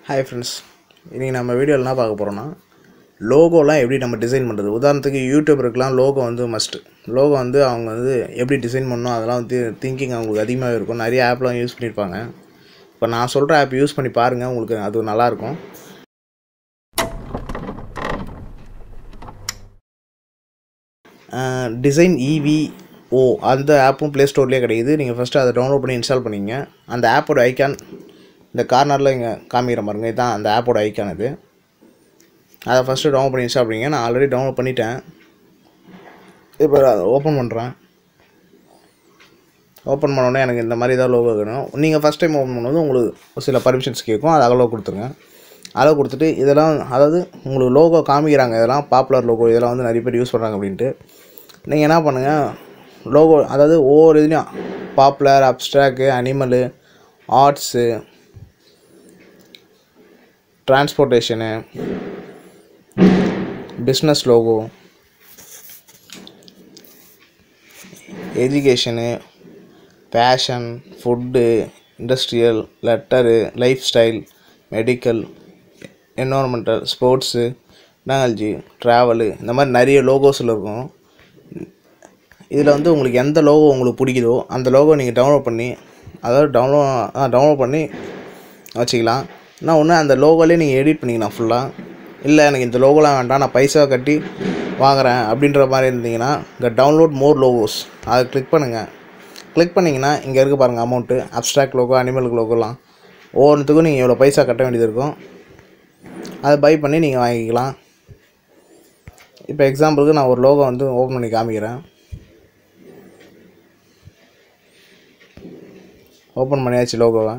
hi friends இன்றைக்கி நம்ம வீடியோவில் என்ன பார்க்க போகிறோன்னா லோகோலாம் எப்படி நம்ம டிசைன் பண்ணுறது உதாரணத்துக்கு யூடியூபருக்குலாம் லோகோ வந்து மஸ்ட்டு லோகோ வந்து அவங்க வந்து எப்படி டிசைன் பண்ணணும் அதெல்லாம் வந்து திங்கிங் அவங்களுக்கு அதிகமாகவே இருக்கும் நிறைய ஆப்லாம் யூஸ் பண்ணியிருப்பாங்க இப்போ நான் சொல்கிற ஆப் யூஸ் பண்ணி பாருங்கள் உங்களுக்கு அது நல்லாயிருக்கும் டிசைன் இவி ஓ அந்த ஆப்பும் ப்ளே ஸ்டோர்லேயே கிடைக்குது நீங்கள் ஃபஸ்ட்டு அதை டவுன்லோட் பண்ணி இன்ஸ்டால் பண்ணிங்க அந்த ஆப்போட ஐக்கான் இந்த கார்னரில் இங்கே காமிக்கிற பாருங்க இதுதான் அந்த ஆப்போட ஐக்கான் இது அதை ஃபஸ்ட்டு டவுன்லோட் பண்ணி இன்ஸ்டால் பண்ணிங்க நான் ஆல்ரெடி டவுன்லோட் பண்ணிட்டேன் இப்போ அதை ஓப்பன் பண்ணுறேன் ஓப்பன் பண்ணோடனே எனக்கு இந்த மாதிரி ஏதாவது லோகோ வேணும் நீங்கள் ஃபஸ்ட் டைம் ஓப்பன் பண்ணும்போது உங்களுக்கு சில பர்மிஷன்ஸ் கேட்கும் அது அளவு கொடுத்துருங்க அளவு கொடுத்துட்டு இதெல்லாம் அதாவது உங்களுக்கு லோகோ காமிக்கிறாங்க இதெல்லாம் பாப்புலர் லோகோ இதெல்லாம் வந்து நிறைய பேர் யூஸ் பண்ணுறாங்க அப்படின்ட்டு நீங்கள் என்ன பண்ணுங்கள் லோகோ அதாவது ஒவ்வொரு இதுலேயும் popular abstract animal arts transportation business logo education fashion food industrial letter lifestyle medical environmental sports technology travel இந்த மாதிரி நிறைய லோகோஸில் இருக்கும் இதில் வந்து உங்களுக்கு எந்த லோகோ உங்களுக்கு பிடிக்குதோ அந்த லோகோ நீங்கள் டவுன்லோட் பண்ணி அதாவது டவுன்லோட் டவுன்லோட் பண்ணி வச்சுக்கலாம் நான் ஒன்று அந்த லோகோலேயே நீங்கள் எடிட் பண்ணிக்கலாம் ஃபுல்லாக இல்லை எனக்கு இந்த லோகோலாம் வேண்டாம் நான் பைசா கட்டி வாங்குறேன் அப்படின்ற மாதிரி இருந்தீங்கன்னா இங்கே டவுன்லோட் மோர் லோகோஸ் அதை கிளிக் பண்ணுங்கள் கிளிக் பண்ணிங்கன்னா இங்கே இருக்க பாருங்கள் அமௌண்ட்டு அப்ட்ராக்ட் லோகோ அனிமலுக்கு லோகோலாம் ஒவ்வொன்றுத்துக்கும் நீங்கள் எவ்வளோ பைசா கட்ட வேண்டியது இருக்கும் அதை பை பண்ணி நீங்கள் வாங்கிக்கலாம் இப்போ எக்ஸாம்பிளுக்கு நான் ஒரு லோகோ வந்து ஓப்பன் பண்ணி காமிக்கிறேன் ஓப்பன் பண்ணியாச்சு லோகோவை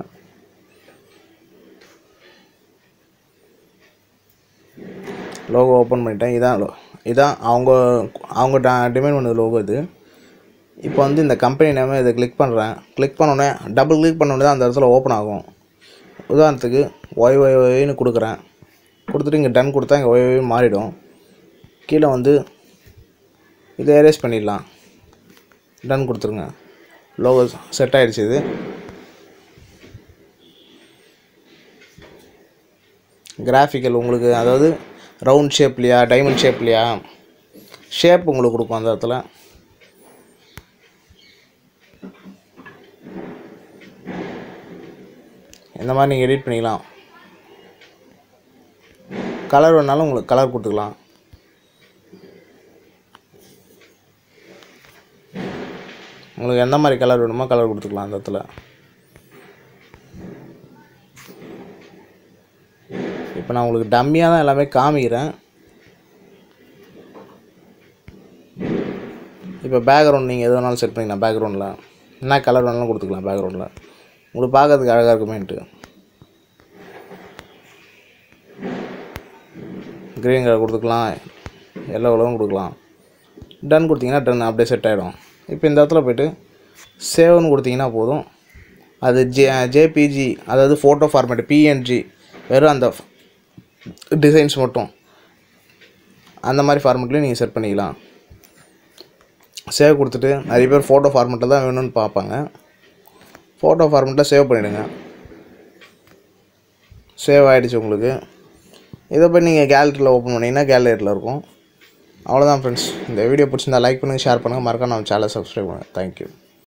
லோகோ ஓப்பன் பண்ணிட்டேன் இதான் லோ இதான் அவங்க அவங்க டிமைண்ட் பண்ணது லோகோ இது இப்போ வந்து இந்த கம்பெனி நேமே இதை கிளிக் பண்ணுறேன் கிளிக் பண்ணோடனே டபுள் கிளிக் பண்ணோடனே தான் அந்த இடத்துல ஓப்பன் ஆகும் உதாரணத்துக்கு ஒய் ஒய் ஒய்னு கொடுக்குறேன் கொடுத்துட்டு இங்கே டன் கொடுத்தா இங்கே ஒய் ஒய் மாறிடும் கீழே வந்து இதை எரேஸ் பண்ணிடலாம் டன் கொடுத்துருங்க லோகோ செட் ஆகிடுச்சு இது கிராஃபிக்கல் உங்களுக்கு அதாவது ரவுண்ட் ஷேப்லையா டைமண்ட் ஷேப்லையா ஷேப் உங்களுக்கு கொடுக்கும் அந்த இடத்துல இந்த மாதிரி நீங்கள் எடிட் பண்ணிக்கலாம் கலர் வேணாலும் உங்களுக்கு கலர் கொடுத்துக்கலாம் உங்களுக்கு எந்த மாதிரி கலர் வேணுமோ கலர் கொடுத்துக்கலாம் அந்த இடத்துல இப்போ நான் உங்களுக்கு டம்மியாக தான் எல்லாமே காமிக்கிறேன் இப்போ பேக்ரவுண்ட் நீங்கள் எது வேணாலும் செட் பண்ணிக்கலாம் பேக்ரவுண்டில் என்ன கலர் வேணாலும் கொடுத்துக்கலாம் பேக்ரவுண்டில் உங்களுக்கு பார்க்கறதுக்கு அழகாக இருக்குமேன்ட்டு க்ரீன் கலர் கொடுத்துக்கலாம் எல்லோ கலரும் கொடுக்கலாம் டன் கொடுத்தீங்கன்னா டன் அப்படியே செட் ஆகிடும் இப்போ இந்த இடத்துல போய்ட்டு சேவ்னு கொடுத்தீங்கன்னா போதும் அது ஜே ஜேபிஜி அதாவது ஃபோட்டோ ஃபார்மேட் பிஎன்ஜி வெறும் அந்த டிசைன்ஸ் மட்டும் அந்த மாதிரி ஃபார்மெட்லேயும் நீங்கள் செட் பண்ணிக்கலாம் சேவ் கொடுத்துட்டு நிறைய பேர் ஃபோட்டோ ஃபார்மெட்டில் தான் வேணும்னு பார்ப்பாங்க ஃபோட்டோ ஃபார்மெட்டில் சேவ் பண்ணிவிடுங்க சேவ் ஆகிடுச்சு உங்களுக்கு இதை போய் நீங்கள் கேலரியில் ஓப்பன் பண்ணிங்கன்னா கேலரியில் இருக்கும் அவ்வளோதான் ஃப்ரெண்ட்ஸ் இந்த வீடியோ பிடிச்சிருந்தா லைக் பண்ணுங்கள் ஷேர் பண்ணுங்கள் மறக்காம நம்ம சேனலை சப்ஸ்கிரைப் பண்ணுங்கள் தேங்க்யூ